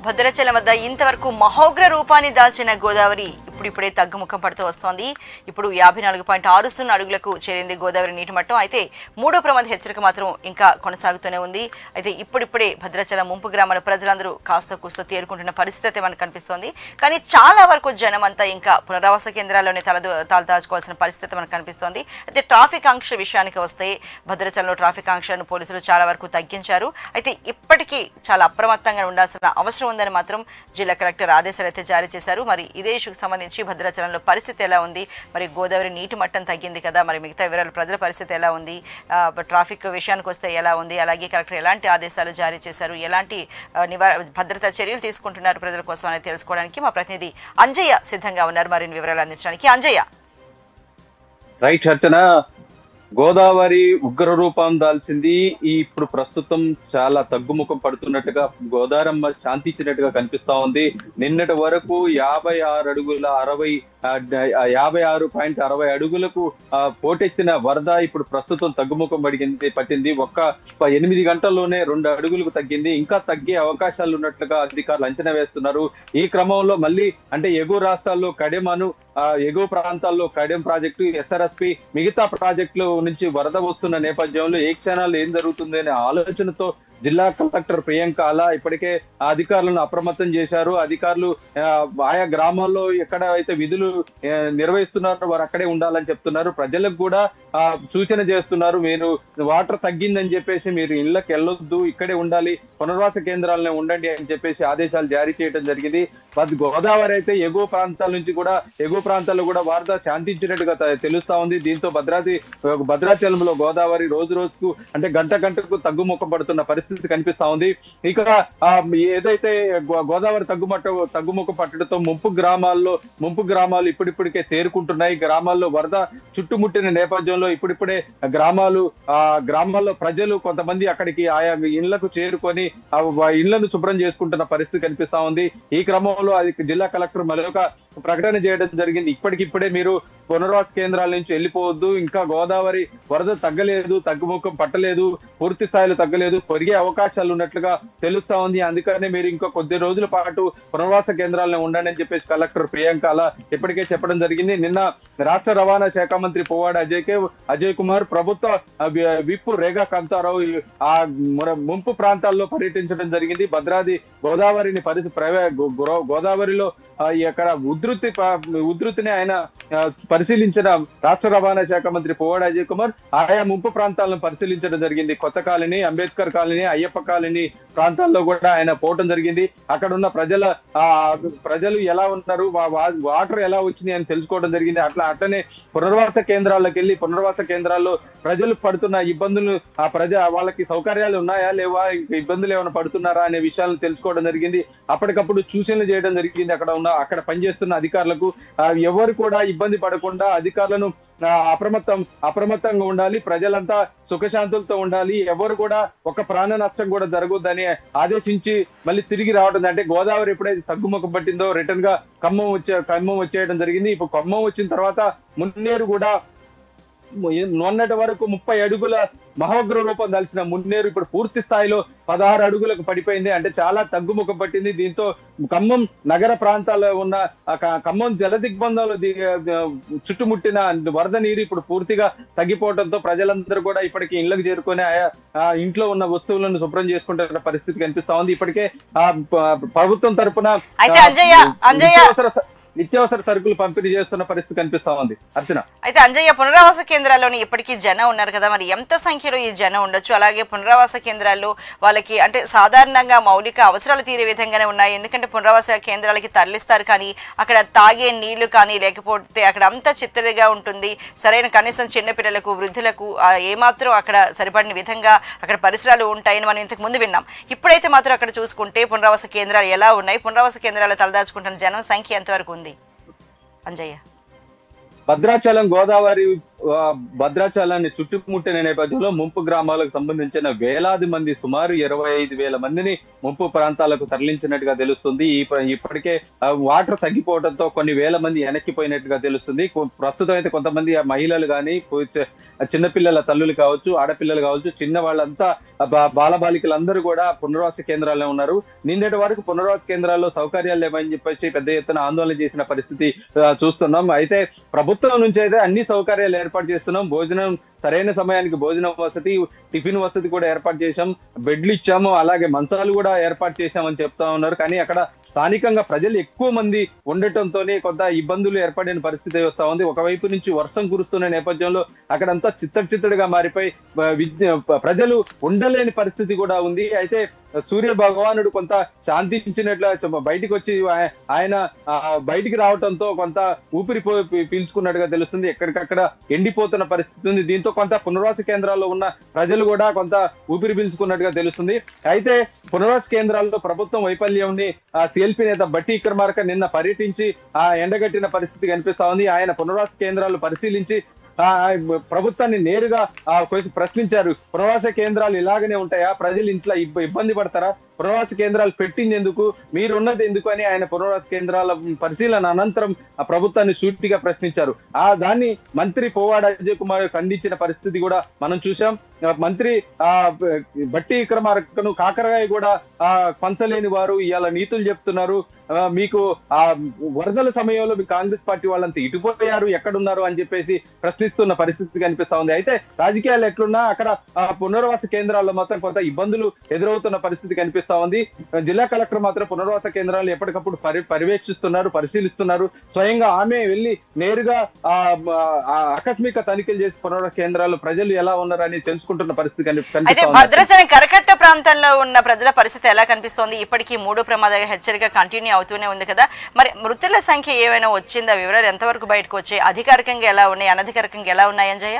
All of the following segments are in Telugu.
భద్రాచలం వద్ద ఇంతవరకు మహోగ్ర రూపాన్ని దాల్చిన గోదావరి ఇప్పుడిప్పుడే తగ్గుముఖం పడుతూ వస్తోంది ఇప్పుడు యాభై నాలుగు పాయింట్ ఆరు సున్నా అడుగులకు చేరింది గోదావరి నీటి మట్టం అయితే మూడో ప్రమాద హెచ్చరిక మాత్రం ఇంకా కొనసాగుతూనే ఉంది అయితే ఇప్పుడిప్పుడే భద్రాచలం ముంపు గ్రామాల ప్రజలందరూ కాస్త కూస్తో తేరుకుంటున్న పరిస్థితి అయితే మనకు కనిపిస్తోంది కానీ చాలా వరకు జనం అంతా ఇంకా పునరావాస కేంద్రాల్లోనే తలదు తలదాచుకోవాల్సిన పరిస్థితి మనకు కనిపిస్తోంది అయితే ట్రాఫిక్ ఆంక్ష విషయానికి వస్తే భద్రాచలంలో ట్రాఫిక్ ఆంక్షను పోలీసులు చాలా వరకు తగ్గించారు అయితే ఇప్పటికీ చాలా అప్రమత్తంగా ఉండాల్సిన అవసరం ఉందని మాత్రం జిల్లా కలెక్టర్ ఆదేశాలు అయితే జారీ చేశారు మరి ఇదే ఇష్యూకి సంబంధించి భద్రాచలంలో పరిస్థితి ఎలా ఉంది మరి గోదావరి నీటి మట్టం తగ్గింది కదా మరి మిగతా వివరాలు ప్రజల పరిస్థితి ఎలా ఉంది ఆ, ట్రాఫిక్ విషయానికి వస్తే ఎలా ఉంది అలాగే కలెక్టర్ ఎలాంటి ఆదేశాలు జారీ చేశారు ఎలాంటి ఆ, నివార భద్రతా చర్యలు తీసుకుంటున్నారు ప్రజల కోసం అనేది తెలుసుకోవడానికి మా ప్రతినిధి అంజయ్య సిద్ధంగా ఉన్నారు మరిన్ని వివరాలు అందించడానికి అంజయ్య రైట్ అర్చన గోదావరి ఉగ్ర రూపం దాల్సింది ఈ ఇప్పుడు ప్రస్తుతం చాలా తగ్గుముఖం పడుతున్నట్టుగా గోదారమ్మ శాంతించినట్టుగా కనిపిస్తా ఉంది నిన్నటి వరకు యాభై ఆరు అడుగుల అరవై ఆ, డ- ఆ, యాభై ఆరు పాయింట్ అరవై అడుగులకు ఆ, పోటెత్తిన వరద ఇప్పుడు ప్రస్తుతం తగ్గుముఖం పడిగింది పట్టింది ఒక్క ప- ఎనిమిది గంటల్లోనే రెండు అడుగులకు తగ్గింది ఇంకా తగ్గే అవకాశాలు ఉన్నట్లుగా అధికారులు అంచనా వేస్తున్నారు ఈ క్రమంలో మళ్ళీ అంటే ఎగువ రాష్ట్రాల్లో కడెమను ఆ, ఎగువ ప్రాంతాల్లో కడెం ప్రాజెక్టు ఎస్ఆర్ఎస్పి మిగతా ప్రాజెక్టుల నుంచి వరద వస్తున్న నేపథ్యంలో ఏ క్షణాలు ఏం జరుగుతుంది అనే ఆలోచనతో జిల్లా కలెక్టర్ ప్రియాంక అలా ఇప్పటికే ఆ అధికారులను అప్రమత్తం చేశారు అధికారులు ఆ, ఆయా గ్రామాల్లో ఎక్కడ అయితే విధులు ఆ, నిర్వహిస్తున్నారో వారు అక్కడే ఉండాలని చెప్తున్నారు ప్రజలకు కూడా ఆ, సూచన చేస్తున్నారు మీరు వాటర్ తగ్గిందని చెప్పేసి మీరు ఇళ్ళకి వెళ్ళొద్దు ఇక్కడే ఉండాలి పునర్వాస కేంద్రాలనే ఉండండి అని చెప్పేసి ఆదేశాలు జారీ చేయడం జరిగింది బట్ గోదావరి అయితే ఎగువ ప్రాంతాల నుంచి కూడా ఎగువ ప్రాంతాల్లో కూడా వరద శాంతించినట్టుగా త- తెలుస్తా ఉంది దీంతో భద్రాద్రి భద్రాచలంలో గోదావరి రోజు రోజుకు అంటే గంట గంటకు తగ్గుముఖం పడుతున్న పరిస్థితి కనిపిస్తా ఉంది ఇక ఆ, ఏదైతే గో- గోదావరి తగ్గుమట్ట తగ్గుముఖం పట్టడంతో ముంపు గ్రామాల్లో ముంపు గ్రామాలు ఇప్పుడిప్పటికే తేరుకుంటున్నాయి గ్రామాల్లో వరద చుట్టుముట్టిన నేపథ్యంలో ఇప్పుడిప్పుడే గ్రామాలు ఆ గ్రామాల్లో ప్రజలు కొంతమంది అక్కడికి ఆయా ఇళ్లకు చేరుకొని ఆ వా- ఇళ్లను శుభ్రం చేసుకుంటున్న పరిస్థితి కనిపిస్తా ఉంది ఈ క్రమంలో అది జిల్లా కలెక్టర్ మరొక ప్రకటన చేయడం జరిగింది ఇప్పటికిప్పుడే మీరు పునర్వాస కేంద్రాల నుంచి వెళ్ళిపోవద్దు ఇంకా గోదావరి వరద తగ్గలేదు తగ్గుముఖం పట్టలేదు పూర్తి స్థాయిలో తగ్గలేదు పెరిగే అవకాశాలు ఉన్నట్లుగా తెలుస్తా ఉంది అందుకనే మీరు ఇంకా కొద్ది రోజుల పాటు పునర్వాస కేంద్రాలను ఉండండి అని చెప్పేసి కలెక్టర్ ప్రియాంక అలా ఇప్పటికే చెప్పడం జరిగింది నిన్న రాష్ట్ర రవాణా శాఖ మంత్రి పువ్వాడ అజయ్ కే అజయ్ కుమార్ ప్రభుత్వ ఆ, వి- విప్పు రేగా కాంతారావు ఈ- ఆ ముర- ముంపు ప్రాంతాల్లో పర్యటించడం జరిగింది భద్రాది గోదావరిని పరిస్థితి ప్రవే గో- గో- గోదావరిలో ఆ, ఈ అక్కడ ఉధృతి ప- ఉధృతిని ఆయన ఆ, పరిశీలించిన రాష్ట్ర రవాణా శాఖ మంత్రి పువ్వాడ అజయ్ కుమార్ ఆయా ముంపు ప్రాంతాలను పరిశీలించడం జరిగింది కొత్త colony Ambedkar colony Ayyappa colony ప్రాంతాల్లో కూడా ఆయన పోవటం జరిగింది అక్కడ ఉన్న ప్రజల ఆ ప్రజలు ఎలా ఉన్నారు వా- వా- వాటర్ ఎలా వచ్చినాయి అని తెలుసుకోవడం జరిగింది అట్లా అట్లనే పునర్వాస కేంద్రాలకు వెళ్ళి పునర్వాస కేంద్రాల్లో ప్రజలు పడుతున్న ఇబ్బందులు ఆ ప్రజ వాళ్ళకి సౌకర్యాలు ఉన్నాయా లేవా ఇంకా ఇబ్బందులు ఏమైనా పడుతున్నారా అనే విషయాలను తెలుసుకోవడం జరిగింది అప్పటికప్పుడు సూచనలు చేయడం జరిగింది అక్కడ ఉన్న అక్కడ పనిచేస్తున్న అధికారులకు ఆ, ఎవరు కూడా ఇబ్బంది పడకుండా అధికారులను ఆ, అప్రమత్తం అప్రమత్తంగా ఉండాలి ప్రజలంతా సుఖశాంతులతో ఉండాలి ఎవరు కూడా ఒక ప్రాణ నష్టం కూడా జరగొద్దని ఆదేశించి మళ్ళీ తిరిగి రావడం అంటే గోదావరి ఎప్పుడైతే తగ్గుముఖం పట్టిందో రిటర్న్ గా ఖమ్మం వచ్చే ఖమ్మం వచ్చేయడం జరిగింది ఇప్పుడు ఖమ్మం వచ్చిన తర్వాత మున్నేరు కూడా మొన్నటి వరకు ముప్పై అడుగుల మహోగ్ర రూపం దాల్సిన మున్నేరు ఇప్పుడు పూర్తి స్థాయిలో పదహారు అడుగులకు పడిపోయింది అంటే చాలా తగ్గుముఖం పట్టింది దీంతో ఖమ్మం నగర ప్రాంతాల్లో ఉన్న ఆ క- ఖమ్మం జల దిగ్బంధంలో ది- ఆ, చుట్టుముట్టిన వరద నీరు ఇప్పుడు పూర్తిగా తగ్గిపోవడంతో ప్రజలందరూ కూడా ఇప్పటికి ఇళ్లకు చేరుకొని ఆయా ఆ ఇంట్లో ఉన్న వస్తువులను శుభ్రం చేసుకుంటున్న పరిస్థితి కనిపిస్తా ఉంది ఇప్పటికే ఆ ప- ప్రభుత్వం తరపున అయితే అంజయ్య, అంజయ్య. నిత్యావసర స- నిత్యావసర సరుకులు పంపిణీ చేస్తున్న పరిస్థితి కనిపిస్తా ఉంది అర్చన అయితే అంజయ్య పునరావాస కేంద్రాల్లోని ఇప్పటికీ జనం ఉన్నారు కదా మరి ఎంత సంఖ్యలో ఈ జనం ఉండొచ్చు అలాగే పునరావాస కేంద్రాల్లో వాళ్ళకి అంటే సాధారణంగా మౌలిక అవసరాలు తీరే విధంగానే ఉన్నాయి ఎందుకంటే పునరావాస కేంద్రాలకి తరలిస్తారు కానీ అక్కడ తాగే నీళ్లు కానీ లేకపోతే అక్కడ అంతా చిత్తడిగా ఉంటుంది సరైన కనీసం చిన్నపిల్లలకు వృద్ధులకు ఆ, ఏమాత్రం అక్కడ సరిపడిన విధంగా అక్కడ పరిసరాలు ఉంటాయని మనం ఇంతకు ముందు విన్నాం ఇప్పుడైతే మాత్రం అక్కడ చూసుకుంటే పునరావాస కేంద్రాలు ఎలా ఉన్నాయి పునరావాస కేంద్రాలు తలదాచుకుంటున్న జనం సంఖ్య ఎంతవరకు ఉంది అంజయ్య భద్రాచలం గోదావరి ఆ, భద్రాచలాన్ని చుట్టుముట్టిన నేపథ్యంలో ముంపు గ్రామాలకు సంబంధించిన వేలాది మంది సుమారు ఇరవై ఐదు వేల మందిని ముంపు ప్రాంతాలకు తరలించినట్టుగా తెలుస్తుంది ఈ ప- ఇప్పటికే ఆ, వాటర్ తగ్గిపోవడంతో కొన్ని వేల మంది వెనక్కిపోయినట్టుగా తెలుస్తుంది కొ- ప్రస్తుతం అయితే కొంతమంది ఆ మహిళలు కానీ చిన్నపిల్లల తల్లులు కావచ్చు ఆడపిల్లలు కావచ్చు చిన్న వాళ్ళంతా ఆ, బా- బాలబాలికలందరూ కూడా పునర్వాస కేంద్రాల్లో ఉన్నారు నిన్నటి వరకు పునర్వాస కేంద్రాల్లో సౌకర్యాలు లేవని చెప్పేసి పెద్ద ఎత్తున ఆందోళన చేసిన పరిస్థితి ఆ, చూస్తున్నాం అయితే ప్రభుత్వం నుంచి అయితే అన్ని సౌకర్యాలు ఏర్పాటు చేస్తున్నాం భోజనం సరైన సమయానికి భోజనం వసతి టిఫిన్ వసతి కూడా ఏర్పాటు చేశాం బెడ్లు ఇచ్చాము అలాగే మంచాలు కూడా ఏర్పాటు చేశామని చెప్తా ఉన్నారు కానీ అక్కడ స్థానికంగా ప్రజలు ఎక్కువ మంది ఉండటంతోనే కొంత ఇబ్బందులు ఏర్పడిన పరిస్థితి వస్తా ఉంది ఒకవైపు నుంచి వర్షం కురుస్తున్న నేపథ్యంలో అక్కడంతా చిత్తడి చిత్తడిగా మారిపోయి ఆ, విద్య- ప్రజలు ఉండలేని పరిస్థితి కూడా ఉంది అయితే సూర్య భగవానుడు కొంత శాంతించినట్లు చెప్ప- బయటికి వచ్చి ఆయ- ఆయన ఆ, బయటికి రావడంతో కొంత ఊపిరి పో- పీ- పీల్చుకున్నట్టుగా తెలుస్తుంది ఎక్కడికక్కడ ఎండిపోతున్న పరిస్థితి ఉంది దీంతో కొంత పునర్వాస కేంద్రాల్లో ఉన్న ప్రజలు కూడా కొంత ఊపిరి పీల్చుకున్నట్టుగా తెలుస్తుంది అయితే పునర్వాస కేంద్రాల్లో ప్రభుత్వం వైఫల్యంని ఆ సిఎల్పి నేత బట్టి విక్రమార్క నిన్న పర్యటించి ఆ ఎండగట్టిన పరిస్థితి కనిపిస్తా ఉంది ఆయన పునర్వాస కేంద్రాలు పరిశీలించి ఆ ఆ ప్రభుత్వాన్ని నేరుగా ఆ కొంచెం ప్రశ్నించారు పునర్వాస కేంద్రాలు ఇలాగనే ఉంటాయా ప్రజలు ఇంట్లో ఇబ్బ- ఇబ్బంది పడతారా పునర్వాస కేంద్రాలు పెట్టింది ఎందుకు మీరున్నది ఎందుకు అని ఆయన పునర్వాస కేంద్రాల పరిశీలన అనంతరం ఆ ప్రభుత్వాన్ని సూటిగా ప్రశ్నించారు ఆ దాన్ని మంత్రి పోవాడ అజయ్ కుమార్ ఖండించిన పరిస్థితి కూడా మనం చూసాం ఆ మంత్రి ఆ బ- బట్టి విక్రమార్కను కాకరగాయ కూడా ఆ పంచలేని వారు ఇవాళ నీతులు చెప్తున్నారు ఆ, మీకు ఆ వరదల సమయంలో మీ కాంగ్రెస్ పార్టీ వాళ్ళంతా ఇటుపోయారు ఎక్కడున్నారు అని చెప్పేసి ప్రశ్నిస్తున్న పరిస్థితి కనిపిస్తా ఉంది అయితే రాజకీయాలు ఎట్లున్నా అక్కడ ఆ పునర్వాస కేంద్రాల్లో మాత్రం కొంత ఇబ్బందులు ఎదురవుతున్న పరిస్థితి కనిపిస్తా ఉంది జిల్లా కలెక్టర్ మాత్రం పునర్వాస కేంద్రాలు ఎప్పటికప్పుడు పరి పర్యవేక్షిస్తున్నారు పరిశీలిస్తున్నారు స్వయంగా ఆమె వెళ్లి నేరుగా ఆ ఆ ఆకస్మిక తనిఖీలు చేసి పునర్వాస కేంద్రాలు ప్రజలు ఎలా ఉన్నారని తెలుసుకుంటున్న పరిస్థితి కని- అయితే కనిపిస్తా ఉంది భద్రాచలం కరకట్ట ప్రాంతంలో ఉన్న ప్రజల పరిస్థితి ఎలా కనిపిస్తోంది ఇప్పటికీ మూడు ప్రమాద హెచ్చరిక కంటిన్యూ అవుతూనే ఉంది కదా మరి మృతుల సంఖ్య ఏమైనా వచ్చిందా వివరాలు ఎంతవరకు బయటకు వచ్చాయి అధికారికంగా ఎలా ఉన్నాయి అనధికారికంగా ఎలా ఉన్నాయి అంజయ్య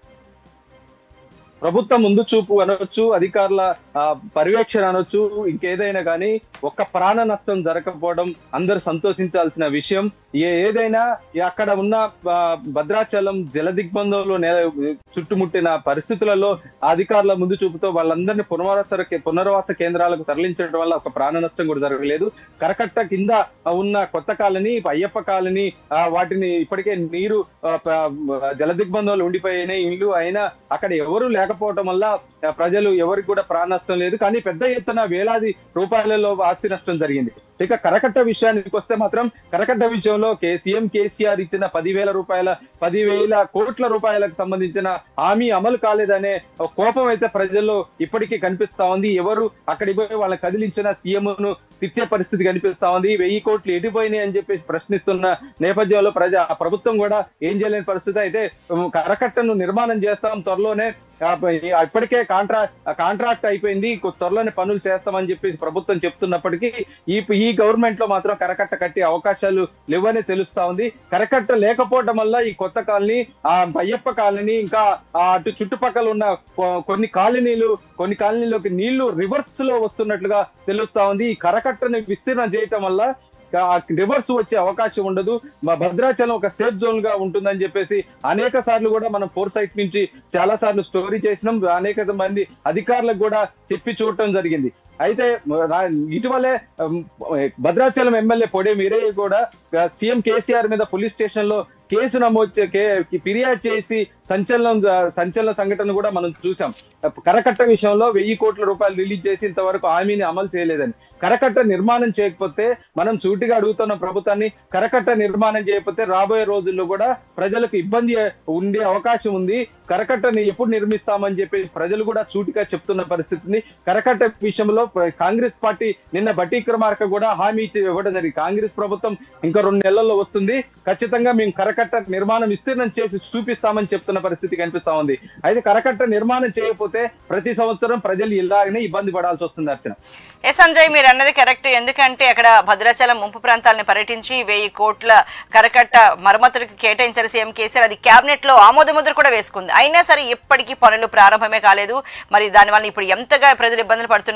ప్రభుత్వం ముందు చూపు అనొచ్చు అధికారుల ఆ, పర్యవేక్షణ అనొచ్చు ఇంకేదైనా కానీ ఒక్క ప్రాణ నష్టం జరగకపోవడం అందరూ సంతోషించాల్సిన విషయం ఏ ఏదైనా ఈ అక్కడ ఉన్న ఆ, భద్రాచలం జల దిగ్బంధంలో నెల- చుట్టుముట్టిన పరిస్థితులలో ఆ అధికారుల ముందు చూపుతో వాళ్ళందరినీ పునర్వాస పునర్వాస కేంద్రాలకు తరలించడం వల్ల ఒక ప్రాణ నష్టం కూడా జరగలేదు కరకట్ట కింద ఉన్న కొత్త కాలనీ అయ్యప్ప కాలనీ ఆ, వాటిని ఇప్పటికే నీరు ఆ, ప- జల దిగ్బంధంలో ఉండిపోయినాయి ఇల్లు అయినా అక్కడ ఎవరు లేకపోవడం వల్ల ఆ, ప్రజలు ఎవరికి కూడా ప్రాణ నష్టం లేదు కానీ పెద్ద ఎత్తున వేలాది రూపాయలలో ఆస్తి నష్టం జరిగింది ఇక కరకట్ట విషయానికి వస్తే మాత్రం కరకట్ట విషయంలో కే సీఎం కేసీఆర్ ఇచ్చిన పదివేల రూపాయల పదివేల కోట్ల రూపాయలకు సంబంధించిన హామీ అమలు కాలేదనే ఒక కోపం అయితే ప్రజల్లో ఇప్పటికీ కనిపిస్తా ఉంది ఎవరు అక్కడికి పోయి వాళ్ళని కదిలించిన సీఎం ను తిట్టే పరిస్థితి కనిపిస్తా ఉంది వెయ్యి కోట్లు ఎడిపోయినాయి అని చెప్పేసి ప్రశ్నిస్తున్న నేపథ్యంలో ప్రజ ఆ ప్రభుత్వం కూడా ఏం చేయలేని పరిస్థితి అయితే ఉమ్, కరకట్టను నిర్మాణం చేస్తాం త్వరలోనే ఆ, ఇప్పటికే కాంట్రాక్ట్ కాంట్రాక్ట్ అయిపోయింది కొ- త్వరలోనే పనులు చేస్తామని చెప్పేసి ప్రభుత్వం చెప్తున్నప్పటికీ ఈ ఈ గవర్నమెంట్ లో మాత్రం కరకట్ట కట్టే అవకాశాలు లేవని తెలుస్తా ఉంది కరకట్ట లేకపోవడం వల్ల ఈ కొత్త కాలనీ ఆ అయ్యప్ప కాలనీ ఇంకా ఆ అటు చుట్టుపక్కల ఉన్న కొ- కొన్ని కాలనీలు కొన్ని కాలనీలోకి నీళ్లు రివర్స్ లో వస్తున్నట్లుగా తెలుస్తా ఉంది ఈ కరకట్టను విస్తీర్ణం చేయటం వల్ల రివర్స్ వచ్చే అవకాశం ఉండదు మా భద్రాచలం ఒక సేఫ్ జోన్ గా ఉంటుందని చెప్పేసి అనేక సార్లు కూడా మనం ఫోర్ సైట్ నుంచి చాలా సార్లు స్టోరీ చేసినాం అనేక మంది అధికారులకు కూడా చెప్పి చూడటం జరిగింది అయితే రా- ఇటీవలే ఉమ్, భద్రాచలం ఎమ్మెల్యే పొడే మీరే కూడా సీఎం కేసీఆర్ మీద పోలీస్ స్టేషన్ లో కేసు నమోదు చే- కే- ఫిర్యాదు చేసి సంచలనం జ- సంచలన సంఘటన కూడా మనం చూసాం కరకట్ట విషయంలో వెయ్యి కోట్ల రూపాయలు రిలీజ్ చేసి ఇంతవరకు హామీని అమలు చేయలేదని కరకట్ట నిర్మాణం చేయకపోతే మనం సూటిగా అడుగుతున్న ప్రభుత్వాన్ని కరకట్ట నిర్మాణం చేయకపోతే రాబోయే రోజుల్లో కూడా ప్రజలకు ఇబ్బంది ఉండే అవకాశం ఉంది కరకట్టని ఎప్పుడు నిర్మిస్తామని చెప్పి ప్రజలు కూడా సూటిగా చెప్తున్న పరిస్థితి ఉంది కరకట్ట విషయంలో ప్ర- కాంగ్రెస్ పార్టీ నిన్న బట్టి విక్రమార్క కూడా హామీ ఇచ్చి ఇవ్వడం జరిగింది కాంగ్రెస్ ప్రభుత్వం ఇంకా రెండు నెలల్లో వస్తుంది ఖచ్చితంగా మేము కరకట్ట నిర్మాణం విస్తీర్ణం చేసి చూపిస్తామని చెప్తున్న పరిస్థితి కనిపిస్తా ఉంది అయితే కరకట్ట నిర్మాణం చేయకపోతే ప్రతి సంవత్సరం ప్రజలు ఇలాగనే ఇబ్బంది పడాల్సి వస్తుంది అర్చన ఏ సంజయ్ మీరు అన్నది కరెక్ట్ ఎందుకంటే అక్కడ భద్రాచలం ముంపు ప్రాంతాలను పర్యటించి వెయ్యి కోట్ల కరకట్ట మరమ్మతులకు కేటాయించారు సీఎం కేసీఆర్ అది కేబినెట్ లో ఆమోద ముద్ర కూడా వేసుకుంది అయినా సరే ఇప్పటికీ పనులు ప్రారంభమే కాలేదు మరి దానివల్ల ఇప్పుడు ఎంతగా ప్రజలు ఇబ్బందులు పడుతున్నారని చూస్తే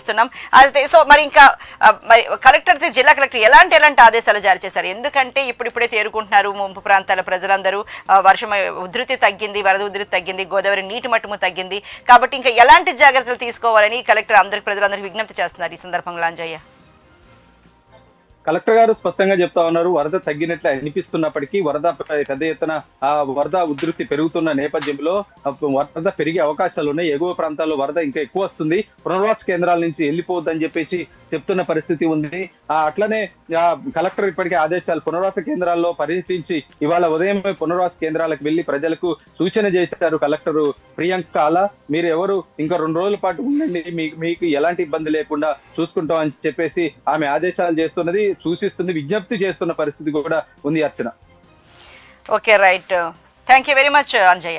చూస్తున్నాం అయితే సో మరి ఇంకా ఆ, మరి కలెక్టర్ అయితే జిల్లా కలెక్టర్ ఎలాంటి ఎలాంటి ఆదేశాలు జారీ చేశారు ఎందుకంటే ఇప్పుడిప్పుడే తేరుకుంటున్నారు ముంపు ప్రాంతాల ప్రజలందరూ ఆ, వర్షం ఉధృతి తగ్గింది వరద ఉధృతి తగ్గింది గోదావరి నీటి మట్టము తగ్గింది కాబట్టి ఇంకా ఎలాంటి జాగ్రత్తలు తీసుకోవాలని కలెక్టర్ అందరికి ప్రజలందరికీ విజ్ఞప్తి చేస్తున్నారు ఈ సందర్భంగా అంజయ్య కలెక్టర్ గారు స్పష్టంగా చెప్తా ఉన్నారు వరద తగ్గినట్లు అనిపిస్తున్నప్పటికీ వరద పెద్ద ఎత్తున ఆ వరద ఉధృతి పెరుగుతున్న నేపథ్యంలో ఆ వరద పెరిగే అవకాశాలు ఉన్నాయి ఎగువ ప్రాంతాల్లో వరద ఇంకా ఎక్కువ వస్తుంది పునర్వాస కేంద్రాల నుంచి వెళ్ళిపోవద్దని చెప్పేసి చెప్తున్న పరిస్థితి ఉంది ఆ అట్లనే ఆ కలెక్టర్ ఇప్పటికే ఆదేశాలు పునర్వాస కేంద్రాల్లో పర్యటించి ఇవాళ ఉదయం పునర్వాస కేంద్రాలకు వెళ్లి ప్రజలకు సూచన చేశారు కలెక్టర్ ప్రియాంక అలా మీరు ఎవరు ఇంకా రెండు రోజుల పాటు ఉండండి మీకు మీకు ఎలాంటి ఇబ్బంది లేకుండా చూసుకుంటాం అని చెప్పేసి ఆమె ఆదేశాలు చేస్తున్నది సూచిస్తుంది విజ్ఞప్తి చేస్తున్న పరిస్థితి కూడా ఉంది Archana okay right thank you very much Anjaiah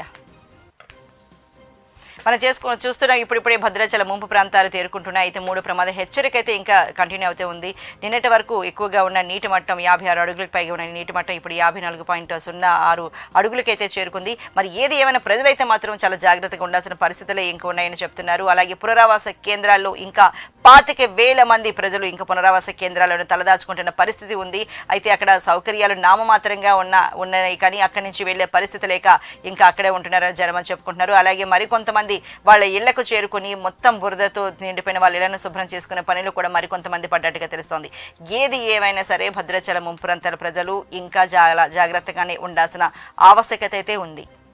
మనం చేసుకు చూస్తున్నాం ఇప్పుడిప్పుడే భద్రాచలం ముంపు ప్రాంతాలు తేరుకుంటున్నాయి అయితే మూడు ప్రమాద హెచ్చరిక అయితే ఇంకా కంటిన్యూ అవుతూ ఉంది నిన్నటి వరకు ఎక్కువగా ఉన్న నీటి మట్టం యాభై ఆరు అడుగులకు పైగా ఉన్న నీటి మట్టం ఇప్పుడు యాభై నాలుగు పాయింట్ సున్నా ఆరు అడుగులకైతే చేరుకుంది మరి ఏది ఏమైనా ప్రజలైతే మాత్రం చాలా జాగ్రత్తగా ఉండాల్సిన పరిస్థితులే ఇంకా ఉన్నాయని చెప్తున్నారు అలాగే పునరావాస కేంద్రాల్లో ఇంకా పాతిక వేల మంది ప్రజలు ఇంకా పునరావాస కేంద్రాలను తలదాచుకుంటున్న పరిస్థితి ఉంది అయితే అక్కడ సౌకర్యాలు నామమాత్రంగా ఉన్న ఉన్నాయి కానీ అక్కడి నుంచి వెళ్లే పరిస్థితి లేక ఇంకా అక్కడే ఉంటున్నారని జనమని చెప్పుకుంటున్నారు అలాగే మరికొంతమంది వాళ్ళ ఇళ్లకు చేరుకుని మొత్తం బురదతో నిండిపోయిన వాళ్ళ ఇళ్లను శుభ్రం చేసుకునే పనిలో కూడా మరికొంతమంది పడ్డట్టుగా తెలుస్తోంది ఏది ఏమైనా సరే భద్రాచలం ముంపురంతల ప్రజలు ఇంకా చాలా జాగ్రత్తగానే ఉండాల్సిన ఆవశ్యకత అయితే ఉంది